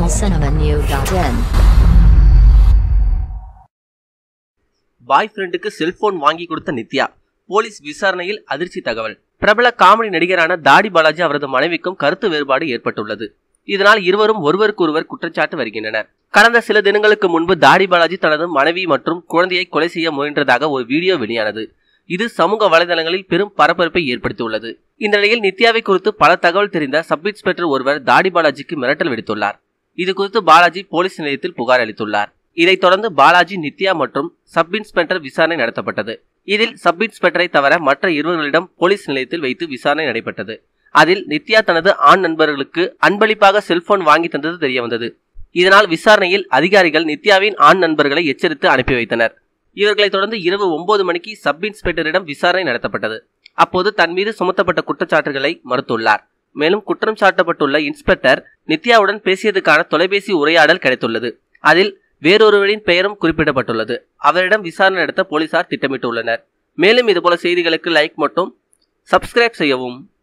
tamilcinemanew.in பாய் ஃப்ரெண்டுக்கு cellphone வாங்கி கொடுத்த நித்யா போலீஸ் விசாரணையில் அதிர்ச்சி தகவல் பிரபல காமெடி நடிகரான தாடி பாலாஜி அவரது மனைவிக்கும் கருத்து வேறுபாடு ஏற்பட்டுள்ளது இதனால் இருவரும் ஒருவருக்கொருவர் குற்றச்சாட்டு வருகின்றனர் கடந்த சில தினங்களுக்கு முன்பு தாடி பாலாஜி தனது மனைவி மற்றும் குழந்தையை கொலை செய்ய முயன்றதாக ஒரு வீடியோ வெளியானது இது சமூக வலைதளங்களில் பெரும் பரபரப்பை ஏற்படுத்தியுள்ளது இந்த நிலையில் நித்யாவை குறித்து பல தகவல் தெரிந்த சப் இன்ஸ்பெக்டர் ஒருவர் தாடி பாலாஜிக்கு மிரட்டல் விடுத்துள்ளார் இது குறித்து பாலாஜி போலீஸ் நிலையத்தில் புகார் அளித்துள்ளார் இதைத் தொடர்ந்து பாலாஜி நித்யா மற்றும் சப் இன்ஸ்பெக்டர் விசாரணை நடத்தப்பட்டது இதில் சப் இன்ஸ்பெக்டரை தவிர மற்ற இருவர்களிடம் போலீஸ் நிலையத்தில் வைத்து விசாரணை நடைபெற்றது அதில் நித்யா தனது ஆண் நண்பர்களுக்கு அன்பளிப்பாக செல்போன் வாங்கி தந்தது தெரியவந்தது இதனால் விசாரணையில் அதிகாரிகள் நித்யாவின் ஆண் நண்பர்களை எச்சரித்து அனுப்பி வைத்தனர் இவர்களைத் தொடர்ந்து இரவு ஒன்பது மணிக்கு சப் இன்ஸ்பெக்டரிடம் விசாரணை நடத்தப்பட்டது அப்போது தன் மீது சுமத்தப்பட்ட குற்றச்சாட்டுகளை மறுத்துள்ளார் மேலும் குற்றம் சாட்டப்பட்டுள்ள இன்ஸ்பெக்டர் நித்யாவுடன் பேசியதுக்கான தொலைபேசி உரையாடல் கிடைத்துள்ளது அதில் வேறொருவரின் பெயரும் குறிப்பிடப்பட்டுள்ளது அவரிடம் விசாரணை நடத்த போலீசார் திட்டமிட்டுள்ளனர் மேலும் இதுபோல செய்திகளுக்கு லைக் மற்றும் சப்ஸ்கிரைப் செய்யவும்